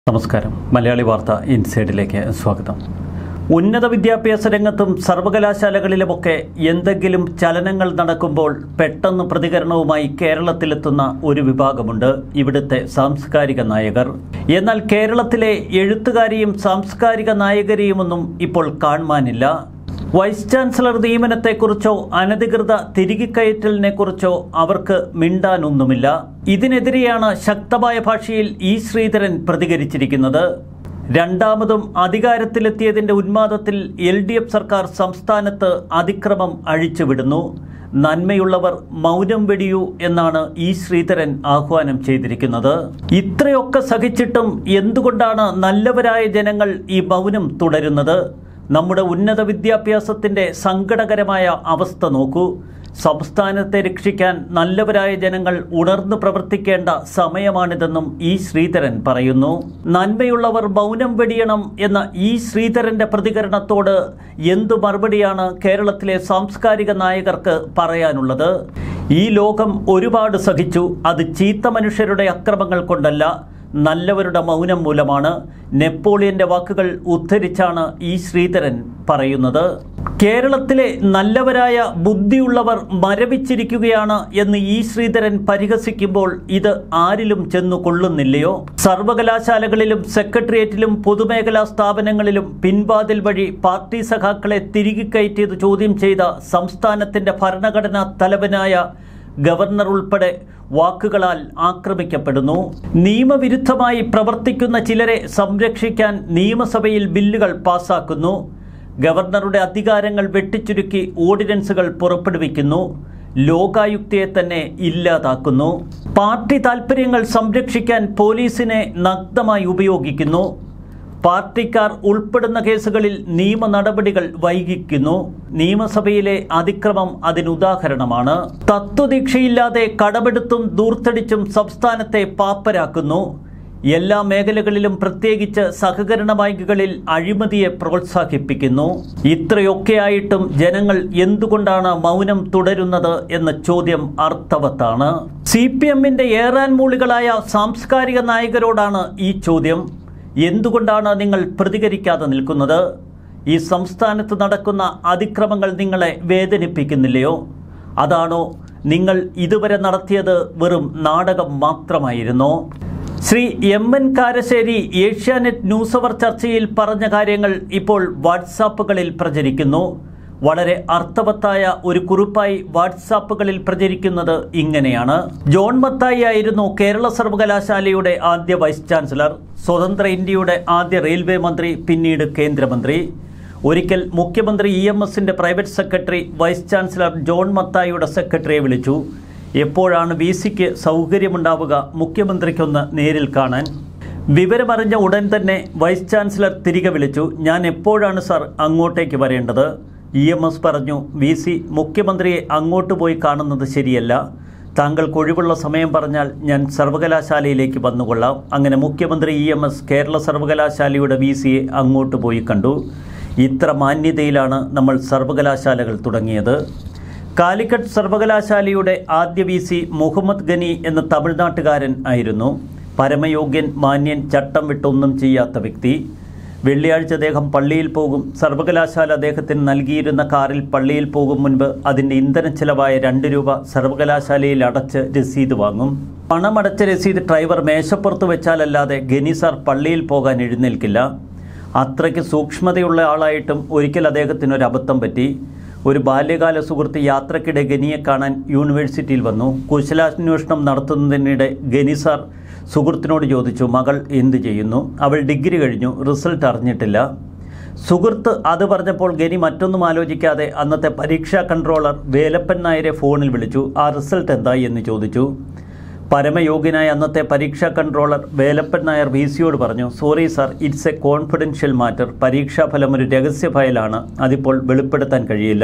നമസ്കാരം മലയാളി വാർത്ത ഇൻസൈഡിലേക്ക് സ്വാഗതം ഉന്നത വിദ്യാഭ്യാസ രംഗത്തും സർവകലാശാലകളിലുമൊക്കെ എന്തെങ്കിലും ചലനങ്ങൾ നടക്കുമ്പോൾ പെട്ടെന്ന് പ്രതികരണവുമായി കേരളത്തിലെത്തുന്ന ഒരു വിഭാഗമുണ്ട് ഇവിടുത്തെ സാംസ്കാരിക നായകർ എന്നാൽ കേരളത്തിലെ എഴുത്തുകാരെയും സാംസ്കാരിക നായകരെയുമൊന്നും ഇപ്പോൾ കാണുവാനില്ല വൈസ് ചാൻസലർ നിയമനത്തെക്കുറിച്ചോ അനധികൃത തിരികെക്കയറ്റലിനെക്കുറിച്ചോ അവർക്ക് മിണ്ടാനൊന്നുമില്ല ഇതിനെതിരെയാണ് ശക്തമായ ഭാഷയിൽ ഇ ശ്രീധരൻ പ്രതികരിച്ചിരിക്കുന്നത് രണ്ടാമതും അധികാരത്തിലെത്തിയതിന്റെ ഉന്മാദത്തിൽ എൽ ഡി എഫ് സർക്കാർ സംസ്ഥാനത്ത് അതിക്രമം അഴിച്ചുവിടുന്നു നന്മയുള്ളവർ മൗനം വെടിയൂ എന്നാണ് ഇ ശ്രീധരൻ ആഹ്വാനം ചെയ്തിരിക്കുന്നത് ഇത്രയൊക്കെ സഹിച്ചിട്ടും എന്തുകൊണ്ടാണ് നല്ലവരായ ജനങ്ങൾ ഈ മൗനം തുടരുന്നത് നമ്മുടെ ഉന്നത വിദ്യാഭ്യാസത്തിൻ്റെ സങ്കടകരമായ അവസ്ഥ നോക്കൂ സംസ്ഥാനത്തെ രക്ഷിക്കാൻ നല്ലവരായ ജനങ്ങൾ ഉണർന്നു പ്രവർത്തിക്കേണ്ട സമയമാണിതെന്നും ഇ ശ്രീധരൻ പറയുന്നു നന്മയുള്ളവർ മൗനം വെടിയണം എന്ന ഇ ശ്രീധരന്റെ പ്രതികരണത്തോട് എന്തു മറുപടിയാണ് കേരളത്തിലെ സാംസ്കാരിക നായകർക്ക് പറയാനുള്ളത് ഈ ലോകം ഒരുപാട് സഹിച്ചു അത് ചീത്ത മനുഷ്യരുടെ അക്രമങ്ങൾ കൊണ്ടല്ല നല്ലവരുടെ മൗനം മൂലമാണ് നെപ്പോളിയന്റെ വാക്കുകൾ ഉദ്ധരിച്ചാണ് ഈ ശ്രീധരൻ പറയുന്നത് കേരളത്തിലെ നല്ലവരായ ബുദ്ധിയുള്ളവർ മരവിച്ചിരിക്കുകയാണ് എന്ന് ഈ ശ്രീധരൻ പരിഹസിക്കുമ്പോൾ ഇത് ആരിലും ചെന്നു കൊള്ളുന്നില്ലയോ സർവകലാശാലകളിലും സെക്രട്ടേറിയറ്റിലും പൊതുമേഖലാ സ്ഥാപനങ്ങളിലും പിൻവാതിൽ വഴി പാർട്ടി സഖാക്കളെ തിരികെ കയറ്റിയത് ചോദ്യം ചെയ്ത സംസ്ഥാനത്തിന്റെ ഭരണഘടനാ തലവനായ ഗവർണർ ഉൾപ്പെടെ വാക്കുകളാൽ ആക്രമിക്കപ്പെടുന്നു നിയമവിരുദ്ധമായി പ്രവർത്തിക്കുന്ന ചിലരെ സംരക്ഷിക്കാൻ നിയമസഭയിൽ ബില്ലുകൾ പാസാക്കുന്നു ഗവർണറുടെ അധികാരങ്ങൾ വെട്ടിച്ചുരുക്കി ഓർഡിനൻസുകൾ പുറപ്പെടുവിക്കുന്നു ലോകായുക്തയെ തന്നെ ഇല്ലാതാക്കുന്നു പാർട്ടി താൽപ്പര്യങ്ങൾ സംരക്ഷിക്കാൻ പോലീസിനെ നഗ്നമായി ഉപയോഗിക്കുന്നു പാർട്ടിക്കാർ ഉൾപ്പെടുന്ന കേസുകളിൽ നിയമ നടപടികൾ വൈകിക്കുന്നു നിയമസഭയിലെ അതിക്രമം അതിനുദാഹരണമാണ് തത്വദീക്ഷയില്ലാതെ കടമെടുത്തും ദൂർത്തടിച്ചും സംസ്ഥാനത്തെ പാപ്പരാക്കുന്നു എല്ലാ മേഖലകളിലും പ്രത്യേകിച്ച് സഹകരണ ബാങ്കുകളിൽ അഴിമതിയെ പ്രോത്സാഹിപ്പിക്കുന്നു ഇത്രയൊക്കെയായിട്ടും ജനങ്ങൾ എന്തുകൊണ്ടാണ് മൗനം തുടരുന്നത് എന്ന ചോദ്യം അർത്ഥവത്താണ് സി പി എമ്മിന്റെ ഏറാൻ മൂളികളായ സാംസ്കാരിക നായകരോടാണ് ഈ ചോദ്യം എന്തുകൊണ്ടാണ് നിങ്ങൾ പ്രതികരിക്കാതെ നിൽക്കുന്നത് ഈ സംസ്ഥാനത്ത് നടക്കുന്ന അതിക്രമങ്ങൾ നിങ്ങളെ വേദനിപ്പിക്കുന്നില്ലയോ അതാണോ നിങ്ങൾ ഇതുവരെ നടത്തിയത് വെറും നാടകം മാത്രമായിരുന്നോ Shri M N Karassery Asianet news hour ചർച്ചയിൽ പറഞ്ഞ കാര്യങ്ങൾ ഇപ്പോൾ വാട്സാപ്പുകളിൽ പ്രചരിക്കുന്നു വളരെ അർത്ഥവത്തായ ഒരു കുറിപ്പായി വാട്സാപ്പുകളിൽ പ്രചരിക്കുന്നത് ഇങ്ങനെയാണ് ജോൺ മത്തായി ആയിരുന്നു കേരള സർവകലാശാലയുടെ ആദ്യ വൈസ് ചാൻസലർ സ്വതന്ത്ര ഇന്ത്യയുടെ ആദ്യ റെയിൽവേ മന്ത്രി പിന്നീട് കേന്ദ്രമന്ത്രി ഒരിക്കൽ മുഖ്യമന്ത്രി ഇ എം എസിന്റെ private secretary vice chancellor John മത്തായിയുടെ സെക്രട്ടറിയെ വിളിച്ചു എപ്പോഴാണ് വി സിക്ക് സൗകര്യമുണ്ടാവുക മുഖ്യമന്ത്രിക്കൊന്ന് നേരിൽ കാണാൻ വിവരമറിഞ്ഞ ഉടൻ തന്നെ വൈസ് ചാൻസലർ തിരികെ വിളിച്ചു ഞാൻ എപ്പോഴാണ് സാർ അങ്ങോട്ടേക്ക് വരേണ്ടത് ഇ എം എസ് പറഞ്ഞു വി സി മുഖ്യമന്ത്രിയെ അങ്ങോട്ട് പോയി കാണുന്നത് ശരിയല്ല താങ്കൾക്ക് ഒഴിവുള്ള സമയം പറഞ്ഞാൽ ഞാൻ സർവകലാശാലയിലേക്ക് വന്നുകൊള്ളാം അങ്ങനെ മുഖ്യമന്ത്രി ഇ എം എസ് കേരള സർവകലാശാലയുടെ വി സിയെ അങ്ങോട്ട് പോയി കണ്ടു ഇത്ര മാന്യതയിലാണ് നമ്മൾ സർവകലാശാലകൾ തുടങ്ങിയത് കാലിക്കറ്റ് സർവകലാശാലയുടെ ആദ്യ വി സി മുഹമ്മദ് ഗനി എന്ന തമിഴ്നാട്ടുകാരൻ ആയിരുന്നു പരമയോഗ്യൻ മാന്യൻ ചട്ടം വിട്ടൊന്നും ചെയ്യാത്ത വ്യക്തി വെള്ളിയാഴ്ച അദ്ദേഹം പള്ളിയിൽ പോകും സർവകലാശാല അദ്ദേഹത്തിന് നൽകിയിരുന്ന കാറിൽ പള്ളിയിൽ പോകും മുൻപ് അതിൻ്റെ ഇന്ധന ചെലവായ രണ്ട് രൂപ സർവകലാശാലയിൽ അടച്ച് രസീത് വാങ്ങും പണമടച്ച രസീത് ഡ്രൈവർ മേശപ്പുറത്ത് വെച്ചാലല്ലാതെ ഗനി സാർ പള്ളിയിൽ പോകാൻ എഴുന്നേൽക്കില്ല അത്രയ്ക്ക് സൂക്ഷ്മതയുള്ള ആളായിട്ടും ഒരിക്കൽ അദ്ദേഹത്തിന് ഒരു അബദ്ധം പറ്റി ഒരു ബാല്യകാല സുഹൃത്ത് യാത്രക്കിടെ ഗനിയെ കാണാൻ യൂണിവേഴ്സിറ്റിയിൽ വന്നു കുശലാന്വേഷണം നടത്തുന്നതിനിടെ ഗനി സാർ സുഹൃത്തിനോട് ചോദിച്ചു മകൾ എന്ത് ചെയ്യുന്നു അവൾ ഡിഗ്രി കഴിഞ്ഞു റിസൾട്ട് അറിഞ്ഞിട്ടില്ല സുഹൃത്ത് അത് പറഞ്ഞപ്പോൾ ഗനി മറ്റൊന്നും ആലോചിക്കാതെ അന്നത്തെ പരീക്ഷാ കൺട്രോളർ വേലപ്പൻ നായരെ ഫോണിൽ വിളിച്ചു ആ റിസൾട്ട് എന്തായി എന്ന് ചോദിച്ചു പരമയോഗ്യനായ അന്നത്തെ പരീക്ഷാ കൺട്രോളർ വേലപ്പൻ നായർ വി സിയോട് പറഞ്ഞു sorry sir it's a confidential matter പരീക്ഷാഫലം ഒരു രഹസ്യ ഫയലാണ് അതിപ്പോൾ വെളിപ്പെടുത്താൻ കഴിയില്ല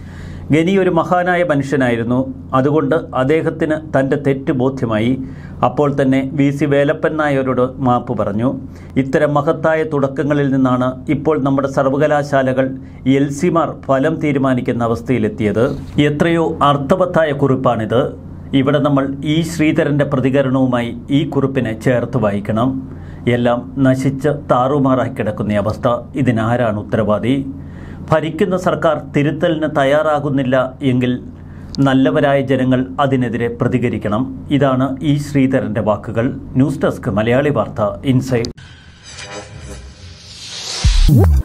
ഗനി ഒരു മഹാനായ മനുഷ്യനായിരുന്നു അതുകൊണ്ട് അദ്ദേഹത്തിന് തൻ്റെ തെറ്റ് ബോധ്യമായി അപ്പോൾ തന്നെ വി സി വേലപ്പൻ നായരോട് മാപ്പ് പറഞ്ഞു ഇത്തരം മഹത്തായ തുടക്കങ്ങളിൽ നിന്നാണ് ഇപ്പോൾ നമ്മുടെ സർവകലാശാലകൾ എൽ സിമാർ ഫലം തീരുമാനിക്കുന്ന അവസ്ഥയിലെത്തിയത് എത്രയോ അർത്ഥവത്തായ കുറിപ്പാണിത് ഇവിടെ നമ്മൾ ഈ ശ്രീധരൻ്റെ പ്രതികരണവുമായി ഈ കുറിപ്പിനെ ചേർത്ത് വായിക്കണം എല്ലാം നശിച്ച് താറുമാറായി കിടക്കുന്ന ഈ അവസ്ഥ ഇതിനാരാണ് ഉത്തരവാദി ഭരിക്കുന്ന സർക്കാർ തിരുത്തലിന് തയ്യാറാകുന്നില്ല എങ്കിൽ നല്ലവരായ ജനങ്ങൾ അതിനെതിരെ പ്രതികരിക്കണം ഇതാണ് ഇ ശ്രീധരന്റെ വാക്കുകൾ ന്യൂസ് ഡെസ്ക് മലയാളി വാർത്ത ഇൻസൈഡ്